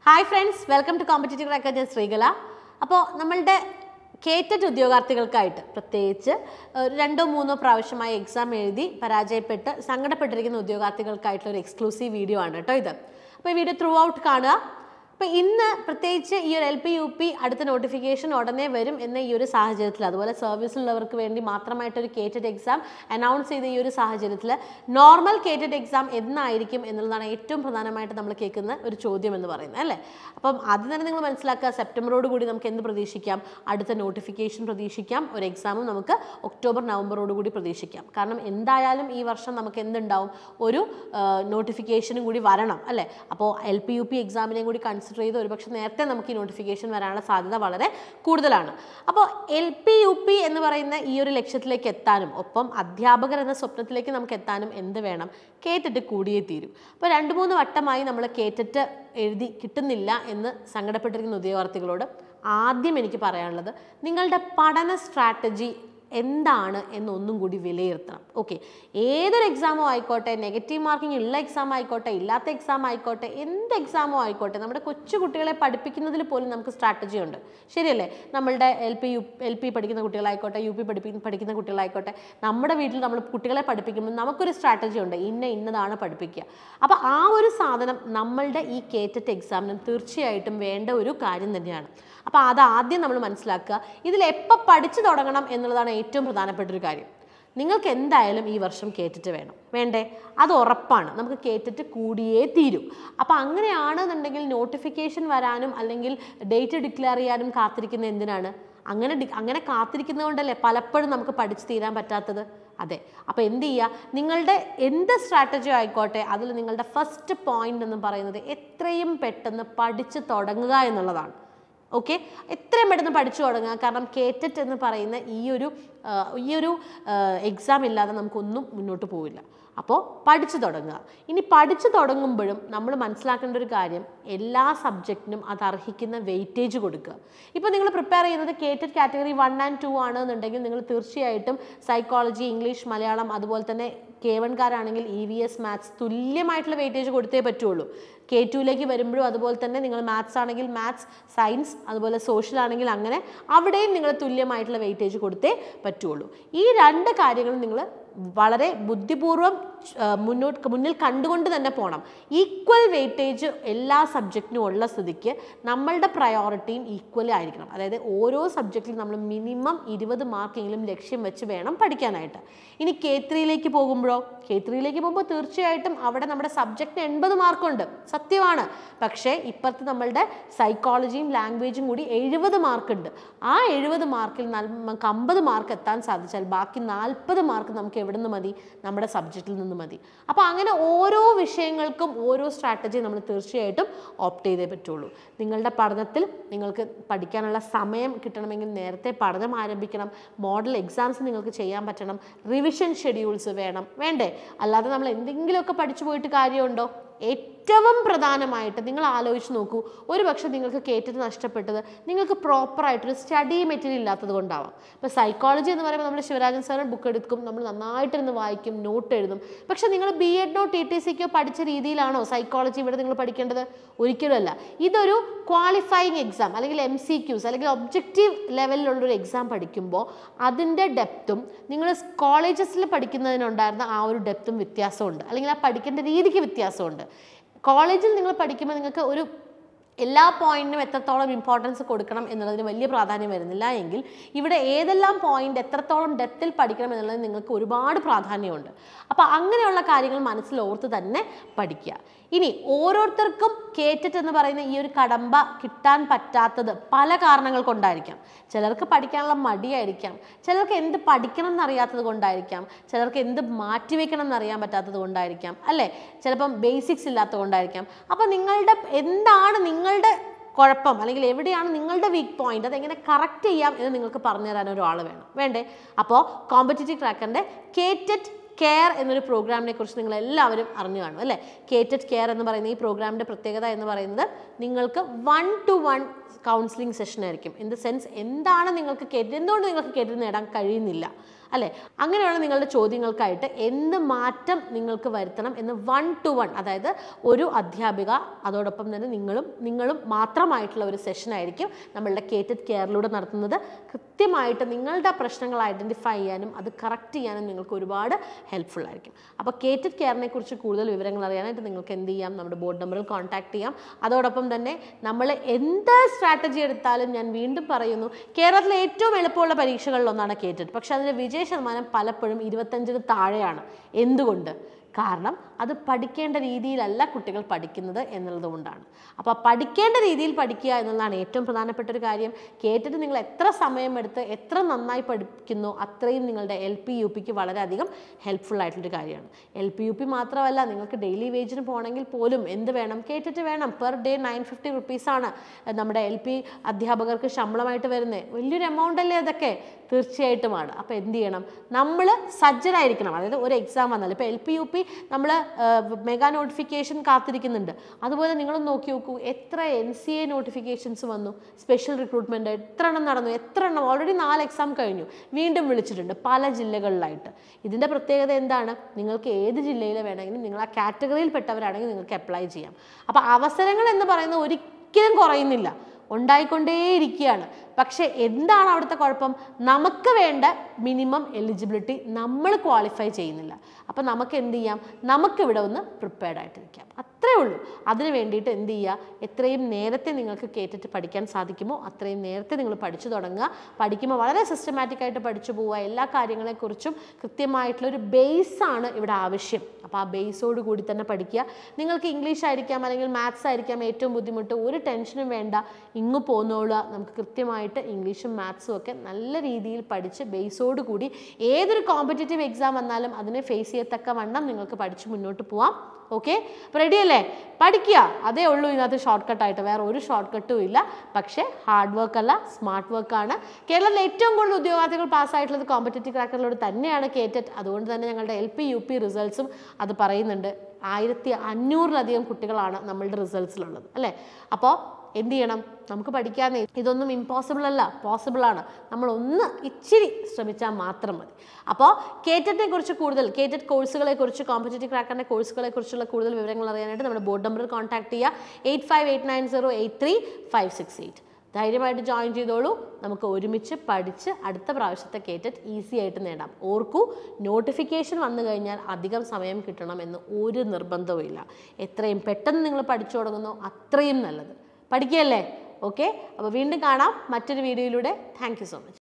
hi friends welcome to competitive cracker ഞാൻ ശ്രീകല അപ്പോൾ നമ്മളുടെ കേറ്ററ്റ് ഉദ്യോഗാർത്ഥികൾക്കായിട്ട് പ്രത്യേകിച്ച് ഒരു രണ്ടോ മൂന്നോ പ്രാവശ്യമായി എക്സാം എഴുതി പരാജയപ്പെട്ട് സങ്കടപ്പെട്ടിരിക്കുന്ന ഉദ്യോഗാർത്ഥികൾക്കായിട്ടുള്ള ഒരു എക്സ്ക്ലൂസീവ് വീഡിയോ ആണ് കേട്ടോ ഇത് അപ്പോൾ ഈ വീഡിയോ ത്രൂ ഔട്ട് കാണുക അപ്പോൾ ഇന്ന് പ്രത്യേകിച്ച് ഈ ഒരു എൽ പി യു പി അടുത്ത നോട്ടിഫിക്കേഷൻ ഉടനെ വരും എന്ന ഈ ഒരു സാഹചര്യത്തിൽ അതുപോലെ സർവീസിലുള്ളവർക്ക് വേണ്ടി മാത്രമായിട്ടൊരു കേറ്റഡ് എക്സാം അനൗൺസ് ചെയ്ത ഈ ഒരു സാഹചര്യത്തിൽ നോർമൽ കേറ്റഡ് എക്സാം എന്നായിരിക്കും എന്നുള്ളതാണ് ഏറ്റവും പ്രധാനമായിട്ട് നമ്മൾ കേൾക്കുന്ന ഒരു ചോദ്യം എന്ന് പറയുന്നത് അല്ലേ അപ്പം ആദ്യം തന്നെ നിങ്ങൾ മനസ്സിലാക്കുക സെപ്റ്റംബറോട് കൂടി നമുക്ക് എന്ത് പ്രതീക്ഷിക്കാം അടുത്ത നോട്ടിഫിക്കേഷൻ പ്രതീക്ഷിക്കാം ഒരു എക്സാമും നമുക്ക് ഒക്ടോബർ നവംബറോട് കൂടി പ്രതീക്ഷിക്കാം കാരണം എന്തായാലും ഈ വർഷം നമുക്ക് എന്തുണ്ടാവും ഒരു നോട്ടിഫിക്കേഷനും കൂടി വരണം അല്ലേ അപ്പോൾ എൽ പി യു പി എക്സാമിനെയും കൂടി കൺസിഡർ ചെയ്ത് ഒരുപക്ഷെ നേരത്തെ നമുക്ക് ഈ നോട്ടിഫിക്കേഷൻ വരാനുള്ള സാധ്യത വളരെ കൂടുതലാണ് അപ്പോൾ എൽ പി യു പി എന്ന് പറയുന്ന ഈ ഒരു ലക്ഷ്യത്തിലേക്ക് എത്താനും ഒപ്പം അധ്യാപകർ എന്ന സ്വപ്നത്തിലേക്ക് നമുക്ക് എത്താനും എന്ത് വേണം കേട്ടിട്ട് കൂടിയേ തീരൂ അപ്പോൾ രണ്ട് മൂന്ന് വട്ടമായി നമ്മൾ കേട്ടിട്ട് എഴുതി കിട്ടുന്നില്ല എന്ന് സങ്കടപ്പെട്ടിരിക്കുന്ന ഉദ്യോഗാർത്ഥികളോട് ആദ്യം എനിക്ക് പറയാനുള്ളത് നിങ്ങളുടെ പഠന സ്ട്രാറ്റജി എന്താണ് എന്നൊന്നും കൂടി വിലയിരുത്തണം ഓക്കെ ഏതൊരു എക്സാമോ ആയിക്കോട്ടെ നെഗറ്റീവ് മാർക്കിംഗ് ഉള്ള എക്സാം ആയിക്കോട്ടെ ഇല്ലാത്ത എക്സാം ആയിക്കോട്ടെ എന്ത് എക്സാമോ ആയിക്കോട്ടെ നമ്മുടെ കൊച്ചു കുട്ടികളെ പഠിപ്പിക്കുന്നതിൽ പോലും നമുക്ക് സ്ട്രാറ്റജി ഉണ്ട് ശരിയല്ലേ നമ്മളുടെ L P U L P പഠിക്കുന്ന കുട്ടികളായിക്കോട്ടെ യു പി പഠിപ്പിക്കുന്ന പഠിക്കുന്ന കുട്ടികളായിക്കോട്ടെ നമ്മുടെ വീട്ടിൽ നമ്മൾ കുട്ടികളെ പഠിപ്പിക്കുമ്പോൾ നമുക്കൊരു സ്ട്രാറ്റജി ഉണ്ട് ഇന്ന ഇന്നതാണ് പഠിപ്പിക്കുക അപ്പോൾ ആ ഒരു സാധനം നമ്മളുടെ ഈ കേറ്ററ്റ് എക്സാമിനും തീർച്ചയായിട്ടും വേണ്ട ഒരു കാര്യം തന്നെയാണ് അപ്പോൾ അത് ആദ്യം നമ്മൾ മനസ്സിലാക്കുക ഇതിൽ എപ്പോൾ പഠിച്ചു തുടങ്ങണം എന്നുള്ളതാണ് ഏറ്റവും പ്രധാനപ്പെട്ട ഒരു കാര്യം നിങ്ങൾക്ക് എന്തായാലും ഈ വർഷം കേട്ടിട്ട് വേണം വേണ്ടേ അത് ഉറപ്പാണ് നമുക്ക് കേട്ടിട്ട് കൂടിയേ തീരൂ അപ്പോൾ അങ്ങനെയാണെന്നുണ്ടെങ്കിൽ നോട്ടിഫിക്കേഷൻ വരാനും അല്ലെങ്കിൽ ഡേറ്റ് ഡിക്ലെയർ ചെയ്യാനും കാത്തിരിക്കുന്ന എന്തിനാണ് അങ്ങനെ ഡി അങ്ങനെ കാത്തിരിക്കുന്നതുകൊണ്ടല്ലേ പലപ്പോഴും നമുക്ക് പഠിച്ചു തീരാൻ പറ്റാത്തത് അതെ അപ്പോൾ എന്ത് ചെയ്യുക നിങ്ങളുടെ എന്ത് സ്ട്രാറ്റജി ആയിക്കോട്ടെ അതിൽ നിങ്ങളുടെ ഫസ്റ്റ് പോയിന്റ് എന്ന് പറയുന്നത് എത്രയും പെട്ടെന്ന് പഠിച്ചു തുടങ്ങുക എന്നുള്ളതാണ് ഓക്കെ എത്രയും പെട്ടെന്ന് പഠിച്ചു തുടങ്ങുക കാരണം കേറ്ററ്റ് എന്ന് പറയുന്ന ഈ ഒരു ആ, ഈ ഒരു എക്സാം ഇല്ലാതെ നമുക്കൊന്നും മുന്നോട്ട് പോവില്ല അപ്പോൾ പഠിച്ചു തുടങ്ങുക ഇനി പഠിച്ചു തുടങ്ങുമ്പോഴും നമ്മൾ മനസ്സിലാക്കേണ്ട ഒരു കാര്യം എല്ലാ സബ്ജക്റ്റിനും അത് അർഹിക്കുന്ന വെയിറ്റേജ് കൊടുക്കുക ഇപ്പോൾ നിങ്ങൾ പ്രിപ്പയർ ചെയ്യുന്നത് KTET category one and two ആണ് എന്നുണ്ടെങ്കിൽ നിങ്ങൾ തീർച്ചയായിട്ടും സൈക്കോളജി ഇംഗ്ലീഷ് മലയാളം അതുപോലെ തന്നെ കെ വൺകാരാണെങ്കിൽ ഇ വി എസ് മാത്സ് തുല്യമായിട്ടുള്ള വെയിറ്റേജ് കൊടുത്തേ പറ്റുള്ളൂ കെ ടുവിലേക്ക് വരുമ്പോഴും അതുപോലെ തന്നെ നിങ്ങൾ മാത്സ് ആണെങ്കിൽ മാത്സ് സയൻസ് അതുപോലെ സോഷ്യൽ ആണെങ്കിൽ അങ്ങനെ അവിടെയും നിങ്ങൾ തുല്യമായിട്ടുള്ള വെയിറ്റേജ് കൊടുത്തേ പറ്റുള്ളൂ ഈ രണ്ട് കാര്യങ്ങളും നിങ്ങൾ വളരെ ബുദ്ധിപൂർവ്വം ആ, മുന്നോട്ട് മുന്നിൽ കണ്ടുകൊണ്ട് തന്നെ പോകണം ഈക്വൽ വെയിറ്റേജ് എല്ലാ സബ്ജക്റ്റിനും ഉള്ള സ്ഥിതിക്ക് നമ്മളുടെ പ്രയോറിറ്റിയും ഈക്വൽ ആയിരിക്കണം അതായത് ഓരോ സബ്ജക്റ്റിലും നമ്മൾ മിനിമം ഇരുപത് മാർക്കെങ്കിലും ലക്ഷ്യം വെച്ച് വേണം പഠിക്കാനായിട്ട് ഇനി കെ ത്രീയിലേക്ക് പോകുമ്പോഴോ കെ ത്രീയിലേക്ക് പോകുമ്പോൾ തീർച്ചയായിട്ടും അവിടെ നമ്മുടെ സബ്ജക്റ്റിന് എൺപത് മാർക്കുണ്ട് സത്യമാണ് പക്ഷേ ഇപ്പോഴത്തെ നമ്മളുടെ സൈക്കോളജിയും ലാംഗ്വേജും കൂടി എഴുപത് മാർക്കുണ്ട് ആ എഴുപത് മാർക്കിൽ നമുക്ക് അമ്പത് മാർക്ക് എത്താൻ സാധിച്ചാൽ ബാക്കി നാൽപ്പത് മാർക്ക് നമുക്ക് എവിടെ നിന്ന് മതി നമ്മുടെ സബ്ജക്റ്റിൽ നിന്ന് മതി അപ്പോൾ അങ്ങനെ ഓരോ വിഷയങ്ങൾക്കും ഓരോ സ്ട്രാറ്റജി നമ്മൾ തീർച്ചയായിട്ടും ഓപ്റ്റ് ചെയ്തേ പറ്റുള്ളൂ നിങ്ങളുടെ പഠനത്തിൽ നിങ്ങൾക്ക് പഠിക്കാനുള്ള സമയം കിട്ടണമെങ്കിൽ നേരത്തെ പഠനം ആരംഭിക്കണം മോഡൽ എക്സാംസ് നിങ്ങൾക്ക് ചെയ്യാൻ പറ്റണം റിവിഷൻ ഷെഡ്യൂൾസ് വേണം വേണ്ടേ അല്ലാതെ നമ്മൾ എന്തെങ്കിലുമൊക്കെ പഠിച്ചു പോയിട്ട് കാര്യമുണ്ടോ ഏറ്റവും പ്രധാനമായിട്ട് നിങ്ങൾ ആലോചിച്ച് നോക്കൂ ഒരു പക്ഷേ നിങ്ങൾക്ക് കേട്ടിട്ട് നഷ്ടപ്പെട്ടത് നിങ്ങൾക്ക് പ്രോപ്പറായിട്ടൊരു സ്റ്റഡി മെറ്റീരിയൽ ഇല്ലാത്തത് കൊണ്ടാവാം ഇപ്പോൾ സൈക്കോളജി എന്ന് പറയുമ്പോൾ നമ്മൾ ശിവരാജൻ സാറിന് ബുക്ക് എടുക്കും നമ്മൾ നന്നായിട്ടിരുന്ന് വായിക്കും നോട്ട് എഴുതും പക്ഷേ നിങ്ങൾ ബി എഡിനോ ടി ടി സിക്കോ പഠിച്ച രീതിയിലാണോ സൈക്കോളജി ഇവിടെ നിങ്ങൾ പഠിക്കേണ്ടത് ഒരിക്കലുമല്ല ഇതൊരു ക്വാളിഫയിങ് എക്സാം അല്ലെങ്കിൽ എം സി ക്യൂസ് അല്ലെങ്കിൽ ഒബ്ജക്റ്റീവ് ലെവലിലുള്ളൊരു എക്സാം പഠിക്കുമ്പോൾ അതിൻ്റെ ഡെപ്തും നിങ്ങൾ കോളേജസിൽ പഠിക്കുന്നതിനുണ്ടായിരുന്ന ആ ഒരു ഡെപ്തും വ്യത്യാസമുണ്ട് അല്ലെങ്കിൽ ആ പഠിക്കേണ്ട രീതിക്ക് വ്യത്യാസമുണ്ട് കോളേജിൽ നിങ്ങൾ പഠിക്കുമ്പോൾ നിങ്ങൾക്ക് ഒരു എല്ലാ പോയിന്റിനും എത്രത്തോളം ഇമ്പോർട്ടൻസ് കൊടുക്കണം എന്നുള്ളതിന് വലിയ പ്രാധാന്യം വരുന്നില്ല എങ്കിൽ ഇവിടെ ഏതെല്ലാം പോയിന്റ് എത്രത്തോളം ഡെപ്തിൽ പഠിക്കണം എന്നുള്ളത് നിങ്ങൾക്ക് ഒരുപാട് പ്രാധാന്യമുണ്ട് അപ്പോൾ അങ്ങനെയുള്ള കാര്യങ്ങൾ മനസ്സിൽ ഓർത്ത് തന്നെ പഠിക്കുക ഇനി ഓരോരുത്തർക്കും കേറ്ററ്റ് എന്ന് പറയുന്ന ഈ ഒരു കടമ്പ കിട്ടാൻ പറ്റാത്തത് പല കാരണങ്ങൾ കൊണ്ടായിരിക്കാം ചിലർക്ക് പഠിക്കാനുള്ള മടിയായിരിക്കാം ചിലർക്ക് എന്ത് പഠിക്കണം എന്നറിയാത്തത് കൊണ്ടായിരിക്കാം ചിലർക്ക് എന്ത് മാറ്റിവെക്കണം എന്നറിയാൻ പറ്റാത്തത് കൊണ്ടായിരിക്കാം അല്ലേ ചിലപ്പം ബേസിക്സ് ഇല്ലാത്തത് കൊണ്ടായിരിക്കാം അപ്പോൾ നിങ്ങളുടെ എന്താണ് നിങ്ങളുടെ കുഴപ്പം അല്ലെങ്കിൽ എവിടെയാണ് നിങ്ങളുടെ വീക്ക് പോയിന്റ് അതെങ്ങനെ കറക്റ്റ് ചെയ്യാം എന്ന് നിങ്ങൾക്ക് പറഞ്ഞു തരാൻ ഒരാൾ വേണം വേണ്ടേ അപ്പോൾ കോമ്പറ്റേറ്റീവ് ട്രാക്കറിൻ്റെ കേറ്ററ്റ് കെയർ എന്നൊരു പ്രോഗ്രാമിനെ കുറിച്ച് നിങ്ങൾ എല്ലാവരും അറിഞ്ഞു കാണും അല്ലേ കേറ്റഡ് കെയർ എന്ന് പറയുന്ന ഈ പ്രോഗ്രാമിൻ്റെ പ്രത്യേകത എന്ന് പറയുന്നത് നിങ്ങൾക്ക് one to one counselling session ആയിരിക്കും ഇൻ ദ സെൻസ് എന്താണ് നിങ്ങൾക്ക് കേട്ട് എന്തുകൊണ്ട് നിങ്ങൾക്ക് കേട്ടിട്ട് നേടാൻ കഴിയുന്നില്ല അല്ലേ അങ്ങനെയുള്ള നിങ്ങളുടെ ചോദ്യങ്ങൾക്കായിട്ട് എന്ത് മാറ്റം നിങ്ങൾക്ക് വരുത്തണം എന്ന് വൺ ടു വൺ അതായത് ഒരു അധ്യാപിക അതോടൊപ്പം തന്നെ നിങ്ങളും നിങ്ങളും മാത്രമായിട്ടുള്ള ഒരു സെഷൻ ആയിരിക്കും നമ്മളുടെ കേറ്റഡ് കെയറിലൂടെ നടത്തുന്നത് കൃത്യമായിട്ട് നിങ്ങളുടെ പ്രശ്നങ്ങൾ ഐഡൻറ്റിഫൈ ചെയ്യാനും അത് കറക്റ്റ് ചെയ്യാനും നിങ്ങൾക്ക് ഒരുപാട് ഹെൽപ്ഫുൾ ആയിരിക്കും അപ്പോൾ കേറ്റഡ് കെയറിനെ കുറിച്ച് കൂടുതൽ വിവരങ്ങൾ അറിയാനായിട്ട് നിങ്ങൾക്ക് എന്ത് ചെയ്യാം നമ്മുടെ ബോർഡ് നമ്പറിൽ കോൺടാക്ട് ചെയ്യാം അതോടൊപ്പം തന്നെ നമ്മൾ എന്ത് സ്ട്രാറ്റജി എടുത്താലും ഞാൻ വീണ്ടും പറയുന്നു കേരളത്തിലെ ഏറ്റവും എളുപ്പമുള്ള പരീക്ഷകളിലൊന്നാണ് കേറ്റഡ് പക്ഷേ അതിൻ്റെ വിജയ ശതമാനം പലപ്പോഴും ഇരുപത്തഞ്ചിന് താഴെയാണ് എന്തുകൊണ്ട് കാരണം അത് പഠിക്കേണ്ട രീതിയിലല്ല കുട്ടികൾ പഠിക്കുന്നത് എന്നുള്ളത് കൊണ്ടാണ് അപ്പോൾ പഠിക്കേണ്ട രീതിയിൽ പഠിക്കുക എന്നുള്ളതാണ് ഏറ്റവും പ്രധാനപ്പെട്ട ഒരു കാര്യം കേട്ടിട്ട് നിങ്ങൾ എത്ര സമയമെടുത്ത് എത്ര നന്നായി പഠിക്കുന്നു അത്രയും നിങ്ങളുടെ എൽ പി യു പിക്ക് വളരെയധികം ഹെൽപ്ഫുൾ ആയിട്ടുള്ളൊരു കാര്യമാണ് എൽ പി യു പി മാത്രമല്ല നിങ്ങൾക്ക് ഡെയിലി വേജിന് പോകണമെങ്കിൽ പോലും എന്ത് വേണം കേട്ടിട്ട് വേണം പെർ ഡേ നയൻ ഫിഫ്റ്റി റുപ്പീസാണ് നമ്മുടെ എൽ പി അധ്യാപകർക്ക് ശമ്പളമായിട്ട് വരുന്നത് വലിയൊരു എമൗണ്ട് അല്ലേ അതൊക്കെ തീർച്ചയായിട്ടുമാണ് അപ്പോൾ എന്ത് ചെയ്യണം നമ്മൾ സജ്ജരായിരിക്കണം അതായത് ഒരു എക്സാം വന്നാൽ ഇപ്പോൾ എൽ പി യു പി നമ്മൾ മെഗാ നോട്ടിഫിക്കേഷൻ കാത്തിരിക്കുന്നുണ്ട് അതുപോലെ നിങ്ങൾ നോക്കി നോക്കൂ എത്ര എൻ സി എ നോട്ടിഫിക്കേഷൻസ് വന്നു സ്പെഷ്യൽ റിക്രൂട്ട്മെൻറ്റ് എത്ര എണ്ണം നടന്നു എത്ര എണ്ണം ഓൾറെഡി നാല് എക്സാം കഴിഞ്ഞു വീണ്ടും വിളിച്ചിട്ടുണ്ട് പല ജില്ലകളിലായിട്ട് ഇതിൻ്റെ പ്രത്യേകത എന്താണ് നിങ്ങൾക്ക് ഏത് ജില്ലയിൽ വേണമെങ്കിലും നിങ്ങൾ ആ കാറ്റഗറിയിൽ പെട്ടവരാണെങ്കിൽ നിങ്ങൾക്ക് അപ്ലൈ ചെയ്യാം അപ്പോൾ അവസരങ്ങൾ എന്ന് പറയുന്നത് ഒരിക്കലും കുറയുന്നില്ല ഉണ്ടായിക്കൊണ്ടേയിരിക്കുകയാണ് പക്ഷേ എന്താണ് അവിടുത്തെ കുഴപ്പം നമുക്ക് വേണ്ട മിനിമം എലിജിബിലിറ്റി നമ്മൾ ക്വാളിഫൈ ചെയ്യുന്നില്ല അപ്പോൾ നമുക്ക് എന്ത് ചെയ്യാം നമുക്കിവിടെ ഒന്ന് പ്രിപ്പയർഡ് ആയിട്ടിരിക്കാം അത്രേ ഉള്ളൂ അതിന് വേണ്ടിയിട്ട് എന്ത് ചെയ്യുക എത്രയും നേരത്തെ നിങ്ങൾക്ക് കേട്ടിട്ട് പഠിക്കാൻ സാധിക്കുമോ അത്രയും നേരത്തെ നിങ്ങൾ പഠിച്ചു തുടങ്ങുക പഠിക്കുമ്പോൾ വളരെ സിസ്റ്റമാറ്റിക് ആയിട്ട് പഠിച്ചു പോവുക എല്ലാ കാര്യങ്ങളെക്കുറിച്ചും കൃത്യമായിട്ടുള്ള ഒരു ബേസാണ് ഇവിടെ ആവശ്യം അപ്പോൾ ആ ബേസോട് കൂടി തന്നെ പഠിക്കുക നിങ്ങൾക്ക് ഇംഗ്ലീഷ് ആയിരിക്കാം അല്ലെങ്കിൽ മാത്സ് ആയിരിക്കാം ഏറ്റവും ബുദ്ധിമുട്ട് ഒരു ടെൻഷനും വേണ്ട ഇങ്ങ് പോന്നോളുക നമുക്ക് കൃത്യമായിട്ട് ഇംഗ്ലീഷും മാത്സും ഒക്കെ നല്ല രീതിയിൽ പഠിച്ച് ബേസോട് കൂടി ഏതൊരു കോമ്പറ്റേറ്റീവ് എക്സാം വന്നാലും അതിനെ ഫേസ് ചെയ്യത്തക്ക വണ്ണം നിങ്ങൾക്ക് പഠിച്ച് മുന്നോട്ട് പോവാം ഓക്കെ അപ്പോൾ റെഡി അല്ലേ പഠിക്കുക അതേ ഉള്ളൂ ഇതിനകത്ത് ഷോർട്ട് കട്ടായിട്ട് വേറെ ഒരു ഷോർട്ട് കട്ടും ഇല്ല പക്ഷേ ഹാർഡ് വർക്ക് അല്ല സ്മാർട്ട് വർക്കാണ് കേരളത്തിൽ ഏറ്റവും കൂടുതൽ ഉദ്യോഗാർത്ഥികൾ പാസ്സായിട്ടുള്ളത് കോമ്പറ്റേറ്റീവ് ക്രാക്കറിലൂടെ തന്നെയാണ് കേറ്ററ്റ് അതുകൊണ്ട് തന്നെ ഞങ്ങളുടെ എൽ പി യു പി റിസൾട്ട്സും അത് പറയുന്നുണ്ട് ആയിരത്തി അഞ്ഞൂറിലധികം കുട്ടികളാണ് നമ്മളുടെ റിസൾട്ട്സിലുള്ളത് അല്ലേ അപ്പോൾ എന്ത് ചെയ്യണം നമുക്ക് പഠിക്കാനേ ഇതൊന്നും ഇമ്പോസിബിൾ അല്ല പോസിബിൾ ആണ് നമ്മൾ ഒന്ന് ഇച്ചിരി ശ്രമിച്ചാൽ മാത്രം മതി അപ്പോൾ കേറ്ററ്റിനെ കുറിച്ച് കൂടുതൽ കേറ്ററ്റ് കോഴ്സുകളെ കുറിച്ച് കോമ്പറ്റേറ്റീവ് ക്രാക്കറിൻ്റെ കോഴ്സുകളെ കുറിച്ചുള്ള കൂടുതൽ വിവരങ്ങൾ അറിയാനായിട്ട് നമ്മുടെ ബോർഡ് നമ്പറിൽ കോൺടാക്ട് ചെയ്യുക eight five eight nine zero eight three five six eight ധൈര്യമായിട്ട് ജോയിൻ ചെയ്തോളൂ നമുക്ക് ഒരുമിച്ച് പഠിച്ച് അടുത്ത പ്രാവശ്യത്തെ കേറ്ററ്റ് ഈസി ആയിട്ട് നേടാം ഓർക്കൂ നോട്ടിഫിക്കേഷൻ വന്നു കഴിഞ്ഞാൽ അധികം സമയം കിട്ടണം എന്ന് ഒരു നിർബന്ധവും ഇല്ല എത്രയും പെട്ടെന്ന് നിങ്ങൾ പഠിച്ചു തുടങ്ങുന്നോ അത്രയും നല്ലത് പഠിക്കുകയല്ലേ ഓക്കെ അപ്പോൾ വീണ്ടും കാണാം മറ്റൊരു വീഡിയോയിലൂടെ താങ്ക് യു സോ മച്ച്